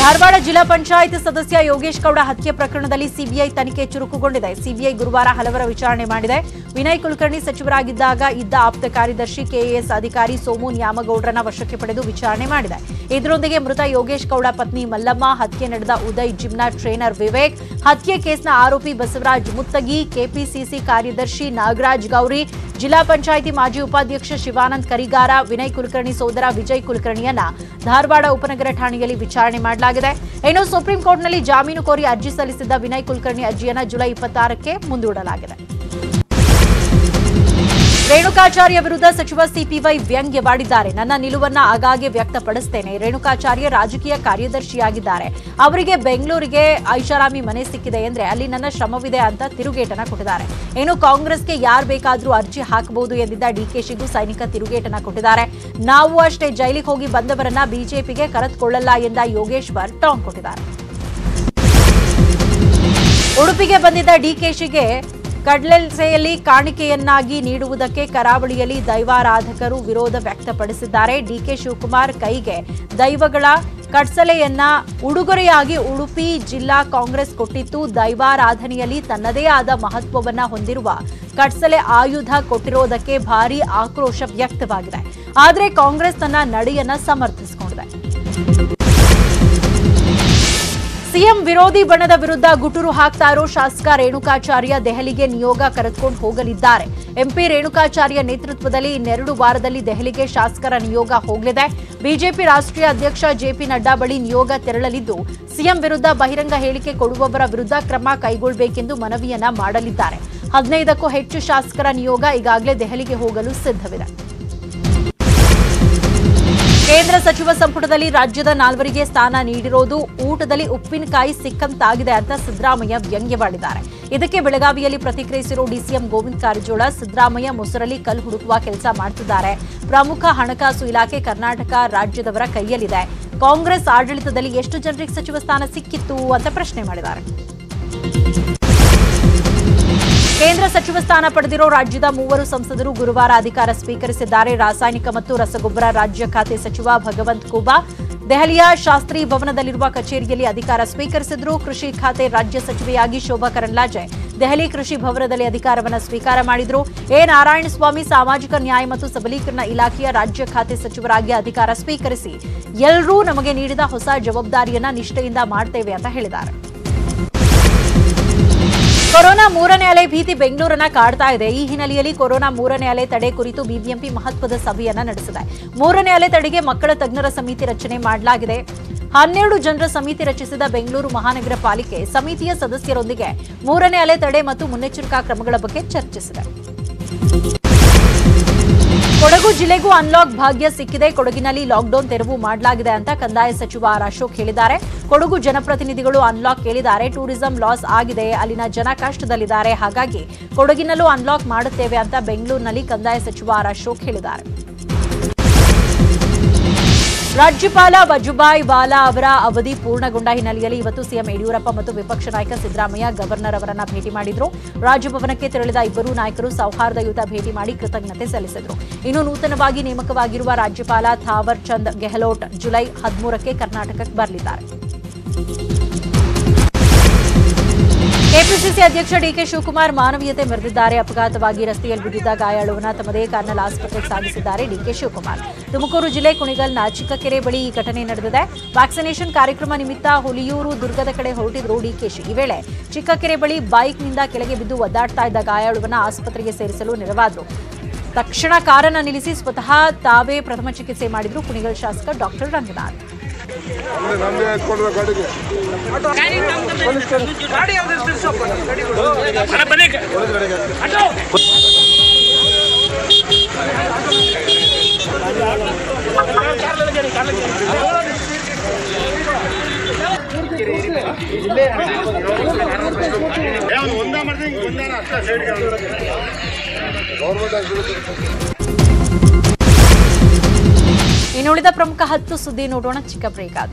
ಧಾರವಾಡ ಜಿಲ್ಲಾ ಪಂಚಾಯತ್ ಸದಸ್ಯ ಯೋಗೇಶ್ ಗೌಡ ಹತ್ಯೆ ಪ್ರಕರಣದಲ್ಲಿ ಸಿಬಿಐ ತನಿಖೆ ಚುರುಕುಗೊಂಡಿದೆ ಸಿಬಿಐ ಗುರುವಾರ ಹಲವರ ವಿಚಾರಣೆ ಮಾಡಿದೆ ವಿನಯ್ ಕುಲಕರ್ಣಿ ಸಚಿವರಾಗಿದ್ದಾಗ ಇದ್ದ ಆಪ್ತ ಕಾರ್ಯದರ್ಶಿ ಕೆಎಎಸ್ ಅಧಿಕಾರಿ ಸೋಮು ನ್ಯಾಮಗೌಡರನ್ನ ವಶಕ್ಕೆ ಪಡೆದು ವಿಚಾರಣೆ ಮಾಡಿದೆ ಇದರೊಂದಿಗೆ ಮೃತ ಯೋಗೇಶ್ ಗೌಡ ಪತ್ನಿ ಮಲ್ಲಮ್ಮ ಹತ್ಯೆ ನಡೆದ ಉದಯ್ ಜಿಮ್ನ ಟ್ರೇನರ್ ವಿವೇಕ್ ಹತ್ಯೆ ಕೇಸ್ನ ಆರೋಪಿ ಬಸವರಾಜ್ ಮುತ್ತಗಿ ಕೆಪಿಸಿಸಿ ಕಾರ್ಯದರ್ಶಿ ನಾಗರಾಜ್ ಗೌರಿ ಜಿಲ್ಲಾ ಪಂಚಾಯಿತಿ ಮಾಜಿ ಉಪಾಧ್ಯಕ್ಷ ಶಿವಾನಂದ್ ಕರಿಗಾರ ವಿನಯ್ ಕುಲಕರ್ಣಿ ಸೋದರ ವಿಜಯ್ ಕುಲಕರ್ಣಿಯನ್ನ ಧಾರವಾಡ ಉಪನಗರ ಠಾಣೆಯಲ್ಲಿ ವಿಚಾರಣೆ ಮಾಡಲಾಗಿದೆ ಇನ್ನು ಸುಪ್ರೀಂ ಕೋರ್ಟ್ನಲ್ಲಿ ಜಾಮೀನು ಕೋರಿ ಅರ್ಜಿ ಸಲ್ಲಿಸಿದ್ದ ವಿನಯ್ ಕುಲಕರ್ಣಿ ಅರ್ಜಿಯನ್ನ ಜುಲೈ ಇಪ್ಪತ್ತಾರಕ್ಕೆ ಮುಂದೂಡಲಾಗಿದೆ ರೇಣುಕಾಚಾರ್ಯ ವಿರುದ್ಧ ಸಚಿವ ಸಿಪಿವೈ ವ್ಯಂಗ್ಯವಾಡಿದ್ದಾರೆ ನನ್ನ ನಿಲುವನ್ನ ಆಗಾಗ್ಗೆ ವ್ಯಕ್ತಪಡಿಸ್ತೇನೆ ರೇಣುಕಾಚಾರ್ಯ ರಾಜಕೀಯ ಕಾರ್ಯದರ್ಶಿಯಾಗಿದ್ದಾರೆ ಅವರಿಗೆ ಬೆಂಗಳೂರಿಗೆ ಐಷಾರಾಮಿ ಮನೆ ಸಿಕ್ಕಿದೆ ಅಂದ್ರೆ ಅಲ್ಲಿ ನನ್ನ ಶ್ರಮವಿದೆ ಅಂತ ತಿರುಗೇಟನ ಕೊಟ್ಟಿದ್ದಾರೆ ಇನ್ನು ಕಾಂಗ್ರೆಸ್ಗೆ ಯಾರು ಬೇಕಾದ್ರೂ ಅರ್ಜಿ ಹಾಕಬಹುದು ಎಂದಿದ್ದ ಡಿಕೆಶಿಗೂ ಸೈನಿಕ ತಿರುಗೇಟನ ಕೊಟ್ಟಿದ್ದಾರೆ ನಾವು ಅಷ್ಟೇ ಜೈಲಿಗೆ ಹೋಗಿ ಬಂದವರನ್ನ ಬಿಜೆಪಿಗೆ ಕರೆದುಕೊಳ್ಳಲ್ಲ ಎಂದ ಯೋಗೇಶ್ವರ್ ಟಾಂಗ್ ಕೊಟ್ಟಿದ್ದಾರೆ ಉಡುಪಿಗೆ ಬಂದಿದ್ದ ಡಿಕೆಶಿಗೆ ಕಡ್ಲೆಸೆಯಲ್ಲಿ ಕಾಣಿಕೆಯನ್ನಾಗಿ ನೀಡುವುದಕ್ಕೆ ಕರಾವಳಿಯಲ್ಲಿ ದೈವಾರಾಧಕರು ವಿರೋಧ ವ್ಯಕ್ತಪಡಿಸಿದ್ದಾರೆ ಡಿಕೆ ಶಿವಕುಮಾರ್ ಕೈಗೆ ದೈವಗಳ ಕಡ್ಸಲೆಯನ್ನ ಉಡುಗೊರೆಯಾಗಿ ಉಡುಪಿ ಜಿಲ್ಲಾ ಕಾಂಗ್ರೆಸ್ ಕೊಟ್ಟಿತ್ತು ದೈವಾರಾಧನೆಯಲ್ಲಿ ತನ್ನದೇ ಆದ ಮಹತ್ವವನ್ನ ಹೊಂದಿರುವ ಕಡ್ಸಲೆ ಆಯುಧ ಕೊಟ್ಟಿರೋದಕ್ಕೆ ಭಾರೀ ಆಕ್ರೋಶ ವ್ಯಕ್ತವಾಗಿದೆ ಆದರೆ ಕಾಂಗ್ರೆಸ್ ತನ್ನ ನಡೆಯನ್ನ ಸಮರ್ಥಿಸಿಕೊಂಡಿದೆ ಸಿಎಂ ವಿರೋಧಿ ಬಣದ ವಿರುದ್ಧ ಗುಟುರು ಹಾಕ್ತಾ ಇರೋ ಶಾಸಕ ರೇಣುಕಾಚಾರ್ಯ ದೆಹಲಿಗೆ ನಿಯೋಗ ಕರೆದುಕೊಂಡು ಹೋಗಲಿದ್ದಾರೆ ಎಂಪಿ ರೇಣುಕಾಚಾರ್ಯ ನೇತೃತ್ವದಲ್ಲಿ ಇನ್ನೆರಡು ವಾರದಲ್ಲಿ ದೆಹಲಿಗೆ ಶಾಸಕರ ನಿಯೋಗ ಹೋಗಲಿದೆ ಬಿಜೆಪಿ ರಾಷ್ಟ್ರೀಯ ಅಧ್ಯಕ್ಷ ಜೆಪಿ ನಡ್ಡಾ ಬಳಿ ನಿಯೋಗ ತೆರಳಲಿದ್ದು ಸಿಎಂ ವಿರುದ್ಧ ಬಹಿರಂಗ ಹೇಳಿಕೆ ಕೊಡುವವರ ವಿರುದ್ಧ ಕ್ರಮ ಕೈಗೊಳ್ಳಬೇಕೆಂದು ಮನವಿಯನ್ನ ಮಾಡಲಿದ್ದಾರೆ ಹದಿನೈದಕ್ಕೂ ಹೆಚ್ಚು ಶಾಸಕರ ನಿಯೋಗ ಈಗಾಗಲೇ ದೆಹಲಿಗೆ ಹೋಗಲು ಸಿದ್ಧವಿದೆ ಕೇಂದ್ರ ಸಚಿವ ಸಂಪುಟದಲ್ಲಿ ರಾಜ್ಯದ ನಾಲ್ವರಿಗೆ ಸ್ಥಾನ ನೀಡಿರೋದು ಊಟದಲ್ಲಿ ಉಪ್ಪಿನಕಾಯಿ ಸಿಕ್ಕಂತಾಗಿದೆ ಅಂತ ಸಿದ್ದರಾಮಯ್ಯ ವ್ಯಂಗ್ಯವಾಡಿದ್ದಾರೆ ಇದಕ್ಕೆ ಬೆಳಗಾವಿಯಲ್ಲಿ ಪ್ರತಿಕ್ರಿಯಿಸಿರೋ ಡಿಸಿಎಂ ಗೋವಿಂದ ಕಾರಜೋಳ ಸಿದ್ದರಾಮಯ್ಯ ಮೊಸರಲ್ಲಿ ಕಲ್ಲು ಹುಡುಕುವ ಕೆಲಸ ಮಾಡ್ತಿದ್ದಾರೆ ಪ್ರಮುಖ ಹಣಕಾಸು ಇಲಾಖೆ ಕರ್ನಾಟಕ ರಾಜ್ಯದವರ ಕೈಯಲ್ಲಿದೆ ಕಾಂಗ್ರೆಸ್ ಆಡಳಿತದಲ್ಲಿ ಎಷ್ಟು ಜನರಿಗೆ ಸಚಿವ ಸ್ಥಾನ ಸಿಕ್ಕಿತ್ತು ಅಂತ ಪ್ರಶ್ನೆ ಮಾಡಿದ್ದಾರೆ ಕೇಂದ್ರ ಸಚಿವ ಸ್ಥಾನ ಪಡೆದಿರೋ ರಾಜ್ಯದ ಮೂವರು ಸಂಸದರು ಗುರುವಾರ ಅಧಿಕಾರ ಸ್ವೀಕರಿಸಿದ್ದಾರೆ ರಾಸಾಯನಿಕ ಮತ್ತು ರಸಗೊಬ್ಬರ ರಾಜ್ಯ ಖಾತೆ ಸಚಿವ ಭಗವಂತ್ ಖೂಬಾ ದೆಹಲಿಯ ಶಾಸ್ತ್ರಿ ಭವನದಲ್ಲಿರುವ ಕಚೇರಿಯಲ್ಲಿ ಅಧಿಕಾರ ಸ್ವೀಕರಿಸಿದ್ರು ಕೃಷಿ ಖಾತೆ ರಾಜ್ಯ ಸಚಿವೆಯಾಗಿ ಶೋಭಾ ಕರಂದ್ಲಾಜೆ ದೆಹಲಿ ಕೃಷಿ ಭವನದಲ್ಲಿ ಅಧಿಕಾರವನ್ನು ಸ್ವೀಕಾರ ಮಾಡಿದ್ರು ಎ ನಾರಾಯಣಸ್ವಾಮಿ ಸಾಮಾಜಿಕ ನ್ಯಾಯ ಮತ್ತು ಸಬಲೀಕರಣ ಇಲಾಖೆಯ ರಾಜ್ಯ ಖಾತೆ ಸಚಿವರಾಗಿ ಅಧಿಕಾರ ಸ್ವೀಕರಿಸಿ ಎಲ್ಲರೂ ನಮಗೆ ನೀಡಿದ ಹೊಸ ಜವಾಬ್ದಾರಿಯನ್ನ ನಿಷ್ಠೆಯಿಂದ ಮಾಡ್ತೇವೆ ಅಂತ ಹೇಳಿದ್ದಾರೆ ಕೊರೋನಾ ಮೂರನೇ ಅಲೆ ಭೀತಿ ಬೆಂಗಳೂರನ್ನ ಕಾಡ್ತಾ ಇದೆ ಈ ಹಿನ್ನೆಲೆಯಲ್ಲಿ ಕೊರೋನಾ ಮೂರನೇ ಅಲೆ ತಡೆ ಕುರಿತು ಬಿಬಿಎಂಪಿ ಮಹತ್ವದ ಸಭೆಯನ್ನ ನಡೆಸಿದೆ ಮೂರನೇ ಅಲೆ ತಡೆಗೆ ಮಕ್ಕಳ ತಜ್ಞರ ಸಮಿತಿ ರಚನೆ ಮಾಡಲಾಗಿದೆ ಹನ್ನೆರಡು ಜನರ ಸಮಿತಿ ರಚಿಸಿದ ಬೆಂಗಳೂರು ಮಹಾನಗರ ಪಾಲಿಕೆ ಸಮಿತಿಯ ಸದಸ್ಯರೊಂದಿಗೆ ಮೂರನೇ ಅಲೆ ತಡೆ ಮತ್ತು ಮುನ್ನೆಚ್ಚರಿಕಾ ಕ್ರಮಗಳ ಬಗ್ಗೆ ಚರ್ಚಿಸಿದೆ ಕೊಡಗು ಜಿಲ್ಲೆಗೂ ಅನ್ಲಾಕ್ ಭಾಗ್ಯ ಸಿಕ್ಕಿದೆ ಕೊಡಗಿನಲ್ಲಿ ಲಾಕ್ಡೌನ್ ತೆರವು ಮಾಡಲಾಗಿದೆ ಅಂತ ಕಂದಾಯ ಸಚಿವ ಆರ್ ಅಶೋಕ್ ಹೇಳಿದ್ದಾರೆ ಕೊಡಗು ಜನಪ್ರತಿನಿಧಿಗಳು ಅನ್ಲಾಕ್ ಕೇಳಿದ್ದಾರೆ ಟೂರಿಸಂ ಲಾಸ್ ಆಗಿದೆ ಅಲ್ಲಿನ ಜನ ಕಷ್ಟದಲ್ಲಿದ್ದಾರೆ ಹಾಗಾಗಿ ಕೊಡಗಿನಲ್ಲೂ ಅನ್ಲಾಕ್ ಮಾಡುತ್ತೇವೆ ಅಂತ ಬೆಂಗಳೂರಿನಲ್ಲಿ ಕಂದಾಯ ಸಚಿವ ಆರ್ ಅಶೋಕ್ ಹೇಳಿದ್ದಾರೆ ರಾಜ್ಯಪಾಲ ವಜುಭಾಯ್ ವಾಲಾ ಅವರ ಅವಧಿ ಪೂರ್ಣಗೊಂಡ ಹಿನ್ನೆಲೆಯಲ್ಲಿ ಇವತ್ತು ಸಿಎಂ ಯಡಿಯೂರಪ್ಪ ಮತ್ತು ವಿಪಕ್ಷ ನಾಯಕ ಸಿದ್ದರಾಮಯ್ಯ ಗವರ್ನರ್ ಅವರನ್ನ ಭೇಟಿ ಮಾಡಿದ್ರು ರಾಜಭವನಕ್ಕೆ ತೆರಳಿದ ಇಬ್ಬರೂ ನಾಯಕರು ಸೌಹಾರ್ದಯುತ ಭೇಟಿ ಮಾಡಿ ಕೃತಜ್ಞತೆ ಸಲ್ಲಿಸಿದರು ಇನ್ನು ನೂತನವಾಗಿ ನೇಮಕವಾಗಿರುವ ರಾಜ್ಯಪಾಲ ಥಾವರ್ ಚಂದ್ ಗೆಹ್ಲೋಟ್ ಜುಲೈ ಹದಿಮೂರಕ್ಕೆ ಕರ್ನಾಟಕಕ್ಕೆ ಬರಲಿದ್ದಾರೆ ಕೆಪಿಸಿಸಿ ಅಧ್ಯಕ್ಷ ಡಿಕೆ ಶಿವಕುಮಾರ್ ಮಾನವೀಯತೆ ಮೆರೆದಿದ್ದಾರೆ ಅಪಘಾತವಾಗಿ ರಸ್ತೆಯಲ್ಲಿ ಬಿದ್ದಿದ್ದ ಗಾಯಾಳುವನ್ನ ತಮ್ಮದೇ ಕಾರ್ನಲ್ಲಿ ಆಸ್ಪತ್ರೆಗೆ ಸಾಗಿಸಿದ್ದಾರೆ ಡಿಕೆ ಶಿವಕುಮಾರ್ ತುಮಕೂರು ಜಿಲ್ಲೆ ಕುಣಿಗಲ್ನ ಚಿಕ್ಕಕೆರೆ ಬಳಿ ಈ ಘಟನೆ ನಡೆದಿದೆ ವ್ಯಾಕ್ಸಿನೇಷನ್ ಕಾರ್ಯಕ್ರಮ ನಿಮಿತ್ತ ಹುಲಿಯೂರು ದುರ್ಗದ ಕಡೆ ಹೊರಟಿದ್ರು ಡಿಕೆಶಿ ಈ ವೇಳೆ ಚಿಕ್ಕಕೆರೆ ಬಳಿ ಬೈಕ್ನಿಂದ ಕೆಳಗೆ ಬಿದ್ದು ಒದ್ದಾಡ್ತಾ ಇದ್ದ ಗಾಯಾಳುವನ್ನ ಆಸ್ಪತ್ರೆಗೆ ಸೇರಿಸಲು ನೆರವಾದ್ರು ತಕ್ಷಣ ಕಾರನ್ನ ನಿಲ್ಲಿಸಿ ಸ್ವತಃ ತಾವೇ ಪ್ರಥಮ ಚಿಕಿತ್ಸೆ ಮಾಡಿದ್ರು ಕುಣಿಗಲ್ ಶಾಸಕ ಡಾಕ್ಟರ್ ರಂಗನಾಥ್ ನಮ್ಗೆ ನಮ್ಗೆ ಎತ್ಕೊಂಡ್ರೆ ಗಾಡಿಗೆ ಗೌರ್ಮೆಂಟ್ ಆಸ್ಪತ್ರೆ ಇನ್ನುಳಿದ ಪ್ರಮುಖ ಹತ್ತು ಸುದ್ದಿ ನೋಡೋಣ ಚಿಕ್ಕ ಬ್ರೇಕ್ ಆದ